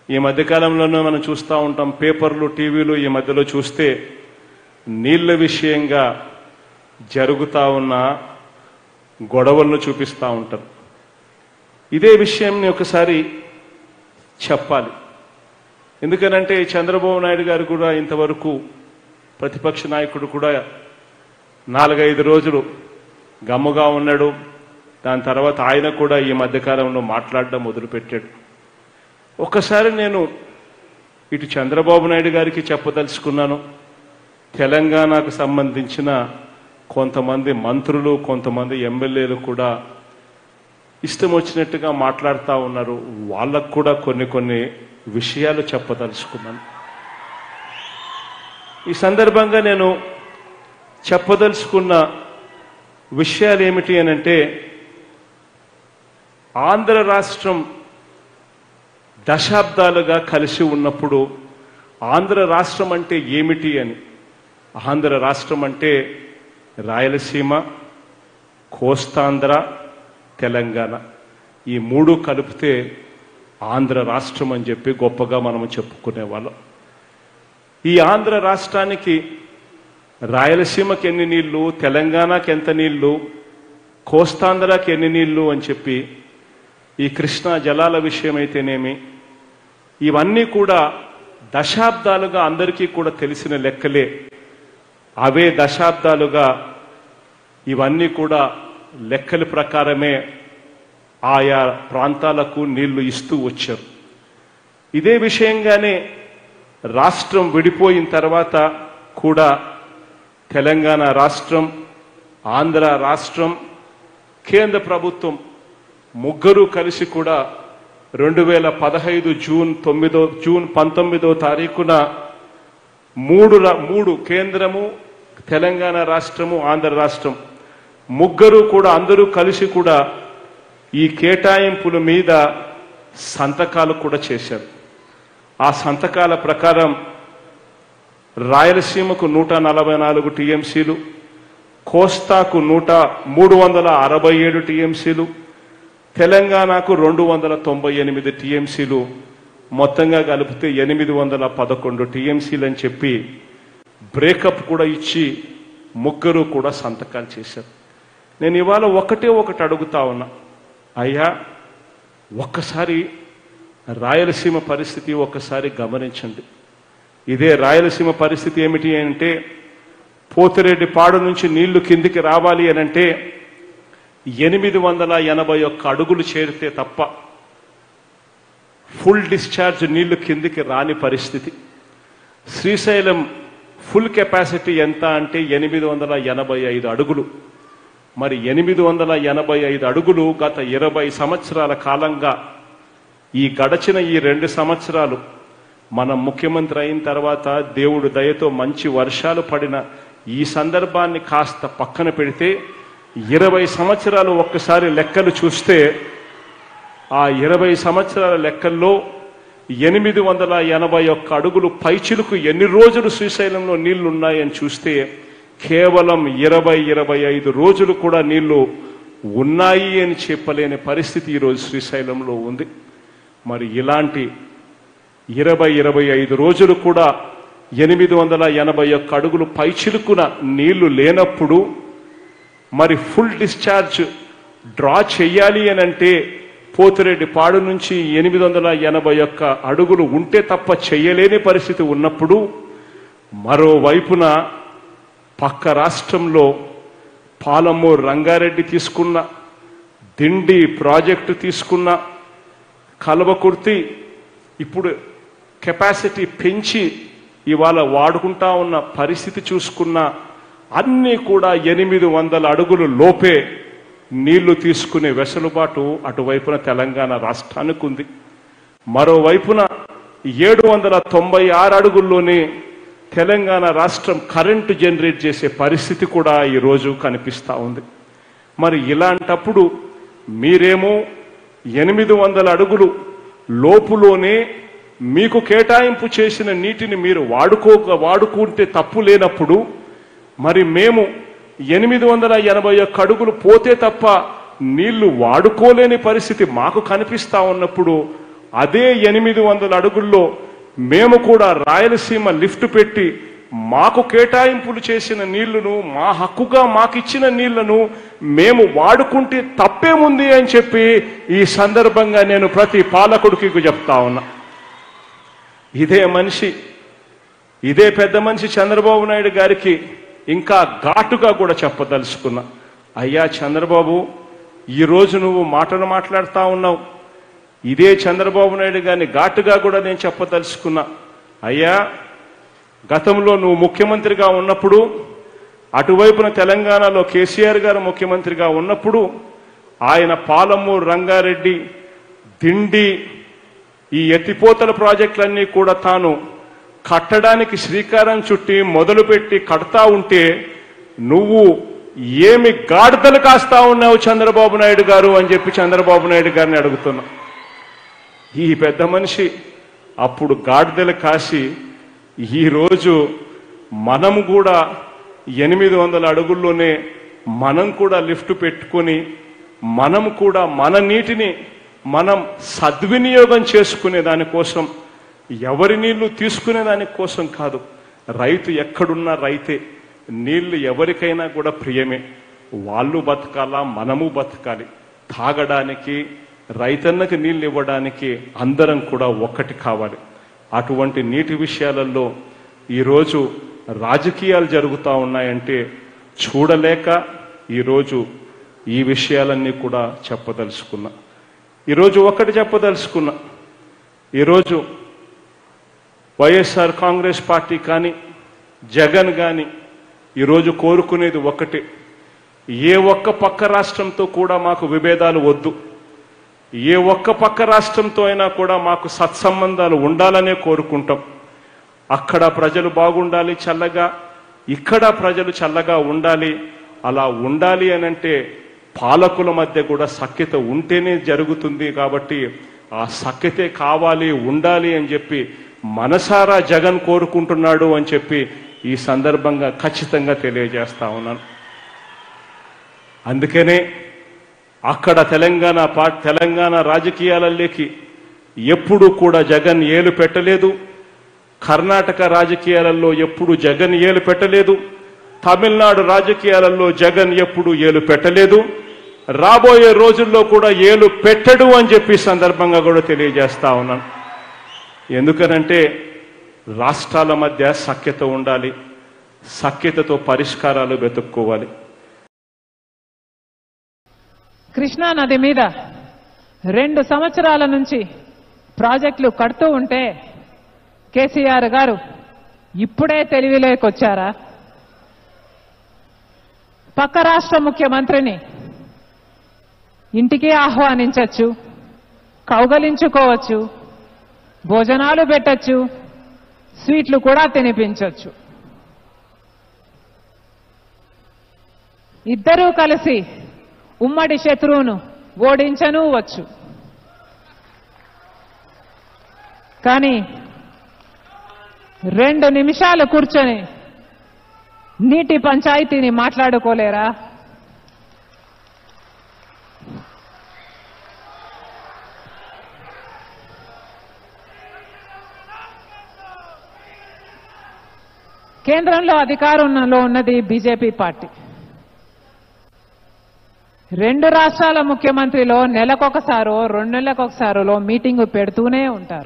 ఈ మధ్యకాలంలోనూ మనం చూస్తూ ఉంటాం పేపర్లు టీవీలు ఈ మధ్యలో చూస్తే నీళ్ల విషయంగా జరుగుతా ఉన్న గొడవలను చూపిస్తూ ఉంటారు ఇదే విషయంని ఒకసారి చెప్పాలి ఎందుకనంటే చంద్రబాబు నాయుడు గారు కూడా ఇంతవరకు ప్రతిపక్ష నాయకుడు కూడా నాలుగైదు రోజులు గమ్ముగా ఉన్నాడు దాని తర్వాత ఆయన కూడా ఈ మధ్యకాలంలో మాట్లాడడం మొదలుపెట్టాడు ఒక్కసారి నేను ఇటు చంద్రబాబు నాయుడు గారికి చెప్పదలుచుకున్నాను తెలంగాణకు సంబంధించిన కొంతమంది మంత్రులు కొంతమంది ఎమ్మెల్యేలు కూడా ఇష్టం వచ్చినట్టుగా మాట్లాడుతూ ఉన్నారు వాళ్ళకు కూడా కొన్ని కొన్ని విషయాలు చెప్పదలుచుకున్నాను ఈ సందర్భంగా నేను చెప్పదలుచుకున్న విషయాలు ఏమిటి అని అంటే ఆంధ్ర రాష్ట్రం దశాబ్దాలుగా కలిసి ఉన్నప్పుడు ఆంధ్ర రాష్ట్రం అంటే ఏమిటి అని ఆంధ్ర రాష్ట్రం అంటే రాయలసీమ కోస్తాంధ్ర తెలంగాణ ఈ మూడు కలిపితే ఆంధ్ర రాష్ట్రం అని చెప్పి గొప్పగా మనము చెప్పుకునేవాళ్ళం ఈ ఆంధ్ర రాష్ట్రానికి రాయలసీమకి ఎన్ని నీళ్లు తెలంగాణకి ఎంత నీళ్లు కోస్తాంధ్రకి ఎన్ని నీళ్లు అని చెప్పి ఈ కృష్ణా జలాల విషయం అయితేనేమి ఇవన్నీ కూడా దశాబ్దాలుగా అందరికీ కూడా తెలిసిన లెక్కలే అవే దశాబ్దాలుగా ఇవన్నీ కూడా లెక్కల ప్రకారమే ఆయా ప్రాంతాలకు నీళ్లు ఇస్తూ వచ్చారు ఇదే విషయంగానే రాష్ట్రం విడిపోయిన తర్వాత కూడా తెలంగాణ రాష్ట్రం ఆంధ్ర రాష్ట్రం కేంద్ర ప్రభుత్వం ముగ్గురు కలిసి కూడా రెండు వేల పదహైదు జూన్ తొమ్మిదో జూన్ పంతొమ్మిదో తారీఖున మూడు రా- మూడు కేంద్రము తెలంగాణ రాష్ట్రము ఆంధ్ర రాష్ట్రం ముగ్గురు కూడా అందరూ కలిసి కూడా ఈ కేటాయింపుల మీద సంతకాలు కూడా చేశారు ఆ సంతకాల ప్రకారం రాయలసీమకు నూట నలభై నాలుగు టీఎంసీలు కోస్తాకు నూట మూడు వందల అరవై ఏడు టీఎంసీలు తెలంగాణకు రెండు వందల తొంభై ఎనిమిది టీఎంసీలు మొత్తంగా కలిపితే ఎనిమిది వందల పదకొండు టీఎంసీలు అని చెప్పి బ్రేకప్ కూడా ఇచ్చి ముగ్గురు కూడా సంతకాలు చేశారు నేను ఇవాళ ఒకటే ఒకటి అడుగుతా ఉన్నా అయ్యా ఒక్కసారి రాయలసీమ పరిస్థితి ఒక్కసారి గమనించండి ఇదే రాయలసీమ పరిస్థితి ఏమిటి అంటే పోతిరెడ్డి పాడు నుంచి నీళ్లు కిందికి రావాలి అని అంటే ఎనిమిది వందల ఎనభై ఒక్క అడుగులు చేరితే తప్ప ఫుల్ డిశ్చార్జ్ నీళ్లు కిందికి రాని పరిస్థితి శ్రీశైలం ఫుల్ కెపాసిటీ ఎంత అంటే ఎనిమిది వందల ఎనభై ఐదు అడుగులు మరి ఎనిమిది వందల ఎనభై ఐదు అడుగులు గత ఇరవై సంవత్సరాల కాలంగా ఈ గడచిన ఈ రెండు సంవత్సరాలు మనం ముఖ్యమంత్రి అయిన తర్వాత దేవుడు దయతో మంచి వర్షాలు పడిన ఈ సందర్భాన్ని కాస్త పక్కన పెడితే ఇరవై సంవత్సరాలు ఒక్కసారి లెక్కలు చూస్తే ఆ ఇరవై సంవత్సరాల లెక్కల్లో ఎనిమిది వందల ఎనభై ఒక్క అడుగులు పైచిలుకు ఎన్ని రోజులు శ్రీశైలంలో నీళ్లు ఉన్నాయని చూస్తే కేవలం ఇరవై ఇరవై ఐదు రోజులు కూడా నీళ్లు ఉన్నాయి అని చెప్పలేని పరిస్థితి ఈరోజు శ్రీశైలంలో ఉంది మరి ఇలాంటి ఇరవై ఇరవై ఐదు రోజులు కూడా ఎనిమిది వందల ఎనభై ఒక్క అడుగులు పైచిలుకున నీళ్లు లేనప్పుడు మరి ఫుల్ డిశ్చార్జ్ డ్రా చెయ్యాలి అని అంటే పోతిరెడ్డి పాడు నుంచి ఎనిమిది వందల ఎనభై ఒక్క అడుగులు ఉంటే తప్ప చెయ్యలేని పరిస్థితి ఉన్నప్పుడు మరోవైపున పక్క రాష్ట్రంలో పాలమూరు రంగారెడ్డి తీసుకున్న దిండి ప్రాజెక్టు తీసుకున్న కలవకుర్తి ఇప్పుడు కెపాసిటీ పెంచి ఇవాళ వాడుకుంటా ఉన్న పరిస్థితి చూసుకున్న అన్నీ కూడా ఎనిమిది వందల అడుగులు లోపే నీళ్లు తీసుకునే వెసులుబాటు అటువైపున తెలంగాణ రాష్ట్రానికి ఉంది మరోవైపున ఏడు వందల తొంభై ఆరు అడుగుల్లోనే తెలంగాణ రాష్ట్రం కరెంటు జనరేట్ చేసే పరిస్థితి కూడా ఈరోజు కనిపిస్తా ఉంది మరి ఇలాంటప్పుడు మీరేమో ఎనిమిది వందల అడుగులు లోపులోనే మీకు కేటాయింపు చేసిన నీటిని మీరు వాడుకోక వాడుకుంటే తప్పు లేనప్పుడు మరి మేము ఎనిమిది వందల ఎనభై ఒక్క అడుగులు పోతే తప్ప నీళ్లు వాడుకోలేని పరిస్థితి మాకు కనిపిస్తా ఉన్నప్పుడు అదే ఎనిమిది వందల అడుగుల్లో మేము కూడా రాయలసీమ లిఫ్ట్ పెట్టి మాకు కేటాయింపులు చేసిన నీళ్లను మా హక్కుగా మాకిచ్చిన నీళ్లను మేము వాడుకుంటే తప్పేముంది అని చెప్పి ఈ సందర్భంగా నేను ప్రతి పాలకుడికి చెప్తా ఉన్నా ఇదే మనిషి ఇదే పెద్ద మనిషి చంద్రబాబు నాయుడు గారికి ఇంకా ఘాటుగా కూడా చెప్పదలుచుకున్నా అయ్యా చంద్రబాబు ఈ రోజు నువ్వు మాటలు మాట్లాడుతా ఉన్నావు ఇదే చంద్రబాబు నాయుడు గారిని ఘాటుగా కూడా నేను చెప్పదలుచుకున్నా అయ్యా గతంలో నువ్వు ముఖ్యమంత్రిగా ఉన్నప్పుడు అటువైపున తెలంగాణలో కేసీఆర్ గారు ముఖ్యమంత్రిగా ఉన్నప్పుడు ఆయన పాలమూరు రంగారెడ్డి దిండి ఈ ఎత్తిపోతల ప్రాజెక్టులన్నీ కూడా తాను కట్టడానికి శ్రీకారం చుట్టి మొదలుపెట్టి కడతా ఉంటే నువ్వు ఏమి గాడిదలు కాస్తా ఉన్నావు చంద్రబాబు నాయుడు గారు అని చెప్పి చంద్రబాబు నాయుడు గారిని అడుగుతున్నా ఈ పెద్ద మనిషి అప్పుడు గాడిదలు కాసి ఈరోజు మనం కూడా ఎనిమిది వందల అడుగుల్లోనే మనం కూడా లిఫ్ట్ పెట్టుకొని మనం కూడా మన నీటిని మనం సద్వినియోగం చేసుకునే దానికోసం ఎవరి నీళ్లు తీసుకునే దానికోసం కాదు రైతు ఎక్కడున్నా రైతే నీళ్లు ఎవరికైనా కూడా ప్రియమే వాళ్ళు బతకాలా మనము బతకాలి తాగడానికి రైతన్నకి నీళ్లు ఇవ్వడానికి అందరం కూడా ఒక్కటి కావాలి అటువంటి నీటి విషయాలలో ఈరోజు రాజకీయాలు జరుగుతూ ఉన్నాయంటే చూడలేక ఈరోజు ఈ విషయాలన్నీ కూడా చెప్పదలుచుకున్నా ఈరోజు ఒక్కటి చెప్పదలుచుకున్నా ఈరోజు వైఎస్ఆర్ కాంగ్రెస్ పార్టీ కానీ జగన్ కానీ ఈరోజు కోరుకునేది ఒక్కటే ఏ ఒక్క పక్క రాష్ట్రంతో కూడా మాకు విభేదాలు వద్దు ఏ ఒక్క పక్క రాష్ట్రంతో అయినా కూడా మాకు సత్సంబంధాలు ఉండాలనే కోరుకుంటాం అక్కడ ప్రజలు బాగుండాలి చల్లగా ఇక్కడ ప్రజలు చల్లగా ఉండాలి అలా ఉండాలి అని అంటే పాలకుల మధ్య కూడా సఖ్యత ఉంటేనే జరుగుతుంది కాబట్టి ఆ సఖ్యతే కావాలి ఉండాలి అని చెప్పి మనసారా జగన్ కోరుకుంటున్నాడు అని చెప్పి ఈ సందర్భంగా ఖచ్చితంగా తెలియజేస్తా ఉన్నాను అందుకనే అక్కడ తెలంగాణ పా తెలంగాణ రాజకీయాలలోకి ఎప్పుడు కూడా జగన్ ఏలు పెట్టలేదు కర్ణాటక రాజకీయాలలో ఎప్పుడు జగన్ ఏలు పెట్టలేదు తమిళనాడు రాజకీయాలలో జగన్ ఎప్పుడు ఏలు పెట్టలేదు రాబోయే రోజుల్లో కూడా ఏలు పెట్టడు అని చెప్పి ఈ సందర్భంగా కూడా తెలియజేస్తా ఉన్నాను ఎందుకనంటే రాష్ట్రాల మధ్య సఖ్యత ఉండాలి సఖ్యతతో పరిష్కారాలు వెతుక్కోవాలి కృష్ణా నది మీద రెండు సంవత్సరాల నుంచి ప్రాజెక్టులు కడుతూ ఉంటే కేసీఆర్ గారు ఇప్పుడే తెలివిలోకొచ్చారా పక్క రాష్ట్ర ముఖ్యమంత్రిని ఇంటికి ఆహ్వానించవచ్చు కౌగలించుకోవచ్చు భోజనాలు పెట్టచ్చు స్వీట్లు కూడా తినిపించవచ్చు ఇద్దరూ కలిసి ఉమ్మడి శత్రువును ఓడించను వచ్చు కానీ రెండు నిమిషాలు కూర్చొని నీటి పంచాయతీని మాట్లాడుకోలేరా కేంద్రంలో అధికారంలో ఉన్నది బీజేపీ పార్టీ రెండు రాష్ట్రాల ముఖ్యమంత్రిలో నెలకొకసారో రెండు నెలలకొకసారో మీటింగు పెడుతూనే ఉంటారు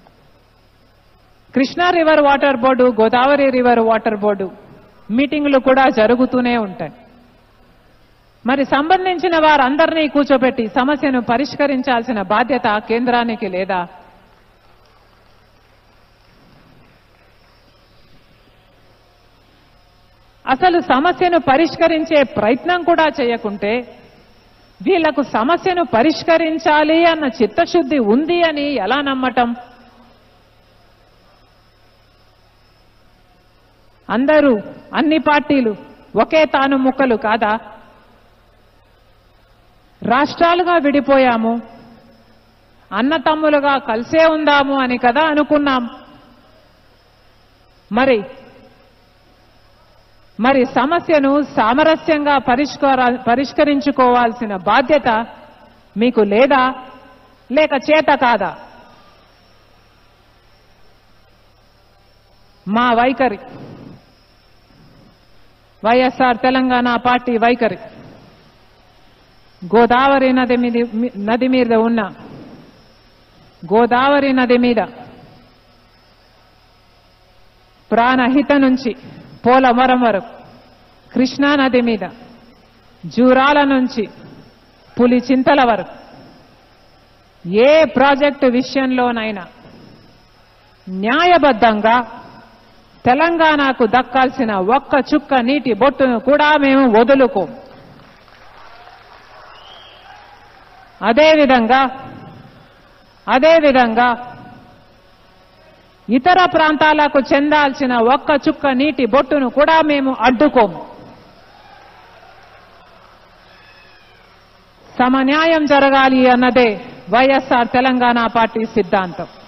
Krishna river water board Godavari river water board మీటింగులు కూడా జరుగుతూనే ఉంటాయి మరి సంబంధించిన వారందరినీ కూర్చోబెట్టి సమస్యను పరిష్కరించాల్సిన బాధ్యత కేంద్రానికి లేదా అసలు సమస్యను పరిష్కరించే ప్రయత్నం కూడా చేయకుంటే వీళ్లకు సమస్యను పరిష్కరించాలి అన్న చిత్తశుద్ధి ఉంది అని ఎలా నమ్మటం అందరూ అన్ని పార్టీలు ఒకే తాను ముక్కలు కాదా రాష్ట్రాలుగా విడిపోయాము అన్నతమ్ములుగా కలిసే ఉందాము అని కదా అనుకున్నాం మరి మరి సమస్యను సామరస్యంగా పరిష్కార పరిష్కరించుకోవాల్సిన బాధ్యత మీకు లేదా లేక చేత కాదా మా వైఖరి వైఎస్ఆర్ తెలంగాణ పార్టీ వైఖరి గోదావరి నది మీద నది మీద ఉన్న గోదావరి నది మీద ప్రాణహిత నుంచి పోలవరం వరకు కృష్ణా నది మీద జూరాల నుంచి పులి చింతల వరకు ఏ ప్రాజెక్టు విషయంలోనైనా న్యాయబద్ధంగా తెలంగాణకు దక్కాల్సిన ఒక్క చుక్క నీటి బొట్టును కూడా మేము వదులుకోం అదేవిధంగా అదేవిధంగా ఇతర ప్రాంతాలకు చెందాల్సిన ఒక్క చుక్క నీటి బొట్టును కూడా మేము అడ్డుకోము సమన్యాయం జరగాలి అన్నదే వైఎస్ఆర్ తెలంగాణ పార్టీ సిద్ధాంతం